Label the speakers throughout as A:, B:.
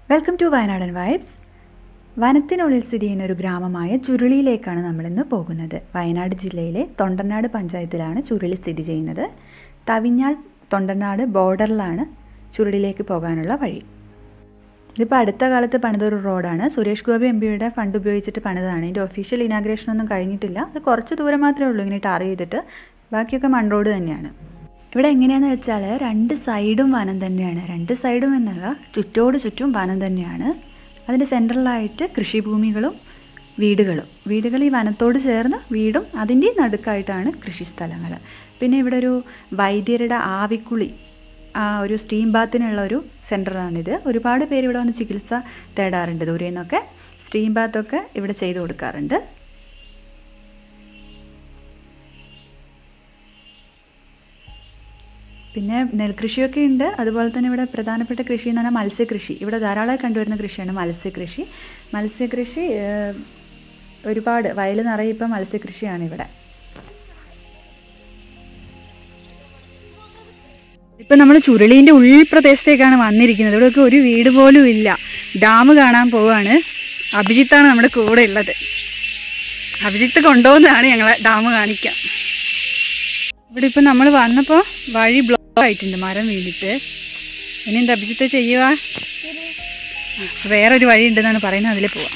A: Welcome to Wayanadan vibes വനത്തിനുള്ളിൽ സ്ഥിതി ചെയ്യുന്ന ഒരു ഗ്രാമമായ ചുരുളിയിലേക്കാണ് നമ്മളിന്ന് പോകുന്നത് വയനാട് ജില്ലയിലെ തൊണ്ടനാട് പഞ്ചായത്തിലാണ് ചുരുളി സ്ഥിതി ചെയ്യുന്നത് തവിഞ്ഞാൽ തൊണ്ടനാട് ബോർഡറിലാണ് ചുരുളിയിലേക്ക് പോകാനുള്ള വഴി ഇതിപ്പോൾ അടുത്ത കാലത്ത് പണിതൊരു റോഡാണ് സുരേഷ് ഗോപി എം പിയുടെ ഫണ്ട് ഉപയോഗിച്ചിട്ട് പണിതാണ് ഇതിൻ്റെ ഒഫീഷ്യൽ ഇനാഗ്രേഷൻ ഒന്നും കഴിഞ്ഞിട്ടില്ല അത് കുറച്ച് ദൂരം മാത്രമേ ഉള്ളൂ ഇങ്ങനെ ടാർ ചെയ്തിട്ട് ബാക്കിയൊക്കെ മൺ റോഡ് തന്നെയാണ് ഇവിടെ എങ്ങനെയാണെന്ന് വെച്ചാൽ രണ്ട് സൈഡും വനം തന്നെയാണ് രണ്ട് സൈഡും എന്നല്ല ചുറ്റോട് ചുറ്റും വനം തന്നെയാണ് അതിൻ്റെ സെൻട്രലായിട്ട് കൃഷിഭൂമികളും വീടുകളും വീടുകൾ ഈ വനത്തോട് ചേർന്ന് വീടും അതിൻ്റെ നടുക്കായിട്ടാണ് കൃഷിസ്ഥലങ്ങൾ പിന്നെ ഇവിടെ ഒരു വൈദ്യരുടെ ആവിക്കുളി ആ ഒരു സ്റ്റീം ബാത്തിനുള്ള ഒരു സെൻറ്ററാണിത് ഒരുപാട് പേര് ഇവിടെ വന്ന് ചികിത്സ തേടാറുണ്ട് ദൂരെ നിന്നൊക്കെ സ്റ്റീം ബാത്തൊക്കെ ഇവിടെ ചെയ്തു കൊടുക്കാറുണ്ട് പിന്നെ നെൽകൃഷിയൊക്കെ ഉണ്ട് അതുപോലെ തന്നെ ഇവിടെ പ്രധാനപ്പെട്ട കൃഷി എന്ന് പറഞ്ഞാൽ മത്സ്യകൃഷി ഇവിടെ ധാരാളമായി കണ്ടുവരുന്ന കൃഷിയാണ് മത്സ്യകൃഷി മത്സ്യകൃഷി ഏഹ്, ഒരുപാട് വയൽ നിറയെ ഇപ്പം മത്സ്യകൃഷിയാണ് ഇവിടെ
B: ഇപ്പം നമ്മൾ ചുരുളീൻ്റെ ഉൾപ്രദേശത്തേക്കാണ് വന്നിരിക്കുന്നത് ഇവിടെയൊക്കെ ഒരു വീട് പോലും ഇല്ല ഡാം കാണാൻ പോവാണ് അഭിജിത്താണ് നമ്മുടെ കൂടെ ഉള്ളത് അഭിജിത്ത് കൊണ്ടുപോകുന്നതാണ് ഞങ്ങളെ ഡാം കാണിക്കാം ഇവിടെ ഇപ്പം നമ്മൾ വന്നപ്പോൾ വഴി ബ്ലോക്ക് ആയിട്ടുണ്ട് മരം വീണിട്ട് ഇനി എന്താ അഭിജിത്ത് ചെയ്യുക ആ, വേറൊരു വഴി ഉണ്ടെന്നാണ് പറയുന്നത് അതിൽ പോവാം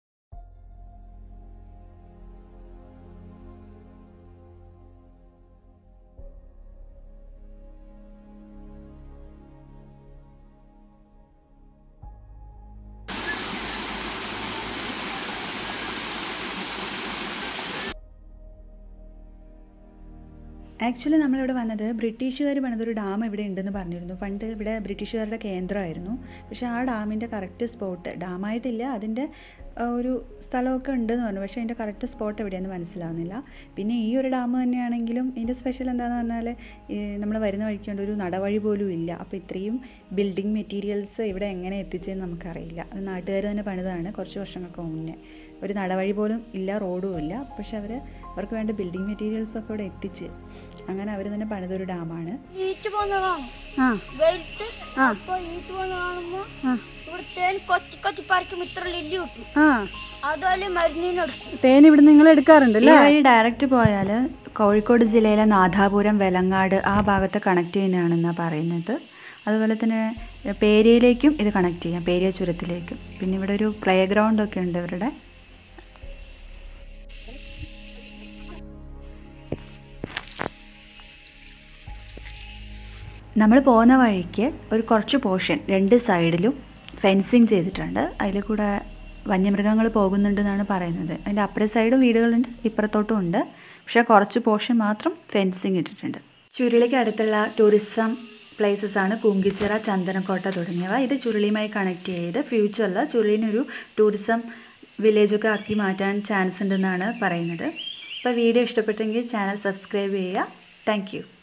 A: ആക്ച്വലി നമ്മളിവിടെ വന്നത് ബ്രിട്ടീഷുകാർ പണിതൊരു ഡാം ഇവിടെ ഉണ്ടെന്ന് പറഞ്ഞിരുന്നു പണ്ട് ഇവിടെ ബ്രിട്ടീഷുകാരുടെ കേന്ദ്രമായിരുന്നു പക്ഷേ ആ ഡാമിൻ്റെ കറക്റ്റ് സ്പോട്ട് ഡാമായിട്ടില്ല അതിൻ്റെ ആ, ഒരു സ്ഥലമൊക്കെ ഉണ്ടെന്ന് പറഞ്ഞു പക്ഷേ അതിൻ്റെ കറക്റ്റ് സ്പോട്ട് എവിടെയെന്ന് മനസ്സിലാവുന്നില്ല പിന്നെ ഈ ഒരു ഡാം തന്നെയാണെങ്കിലും ഇതിൻ്റെ സ്പെഷ്യൽ എന്താണെന്ന് പറഞ്ഞാൽ നമ്മൾ വരുന്ന വഴിക്കൊണ്ട് ഒരു നടവഴി പോലും ഇല്ല അപ്പോൾ ഇത്രയും ബിൽഡിംഗ് മെറ്റീരിയൽസ് ഇവിടെ എങ്ങനെ എത്തിച്ചതെന്ന് നമുക്കറിയില്ല അത് നാട്ടുകാർ തന്നെ പണിതാണ് കുറച്ച് വർഷങ്ങൾക്ക് മുന്നേ ഒരു നടവഴി പോലും ഇല്ല റോഡും ഇല്ല പക്ഷെ അവർ അവർക്ക് വേണ്ട ബിൽഡിംഗ് മെറ്റീരിയൽസ് ഒക്കെ ഇവിടെ എത്തിച്ച് അങ്ങനെ അവർ തന്നെ പണിതൊരു ഡാമാണ്
C: ഈറ്റ് പോകുന്നതാണ്
B: ആ
C: വെയിലത്ത്
B: ആ.
C: അപ്പൊ ഈറ്റ് പോകുന്ന കാണുമ്പോ
B: ആ
C: ഇവിടെ തേൻ കൊത്തി കൊത്തി പറിക്കും ഇത്ര ലില്ലി കിട്ടും
B: ആ
C: അതുപോലെ മരുന്നിനെടുക്കും
B: തേൻ ഇവിടെ നിങ്ങൾ എടുക്കാറുണ്ട്
A: ഈ വഴി ഡയറക്റ്റ് പോയാൽ കോഴിക്കോട് ജില്ലയിലെ നാഥാപുരം വെലങ്ങാട് ആ ഭാഗത്ത് കണക്ട് ചെയ്യുന്നതാണെന്നാണ് പറയുന്നത് അതുപോലെ തന്നെ പേരിയയിലേക്കും ഇത് കണക്ട് ചെയ്യാം പേരിയ ചുരത്തിലേക്കും പിന്നെ ഇവിടെ ഒരു പ്ലേ ഗ്രൗണ്ട് ഒക്കെ ഉണ്ട് ഇവരുടെ നമ്മൾ പോകുന്ന വഴിക്ക് ഒരു കുറച്ച് പോർഷൻ രണ്ട് സൈഡിലും ഫെൻസിങ് ചെയ്തിട്ടുണ്ട് അതിൽ കൂടെ വന്യമൃഗങ്ങൾ പോകുന്നുണ്ടെന്നാണ് പറയുന്നത് അതിൻ്റെ അപ്പുറ സൈഡും വീടുകളുണ്ട് ഇപ്പുറത്തോട്ടും ഉണ്ട് പക്ഷേ കുറച്ച് പോർഷൻ മാത്രം ഫെൻസിങ് ഇട്ടിട്ടുണ്ട് ചുരുളിക്ക് അടുത്തുള്ള ടൂറിസം പ്ലേസസ് ആണ് കുങ്കിച്ചിറ ചന്ദനക്കോട്ട തുടങ്ങിയവ ഇത് ചുരുളിയുമായി കണക്ട് ചെയ്ത് ഫ്യൂച്ചറിൽ ചുരുളിനൊരു ടൂറിസം വില്ലേജൊക്കെ ആക്കി മാറ്റാൻ ചാൻസ് ഉണ്ടെന്നാണ് പറയുന്നത് അപ്പോൾ വീഡിയോ ഇഷ്ടപ്പെട്ടെങ്കിൽ ചാനൽ സബ്സ്ക്രൈബ് ചെയ്യുക താങ്ക്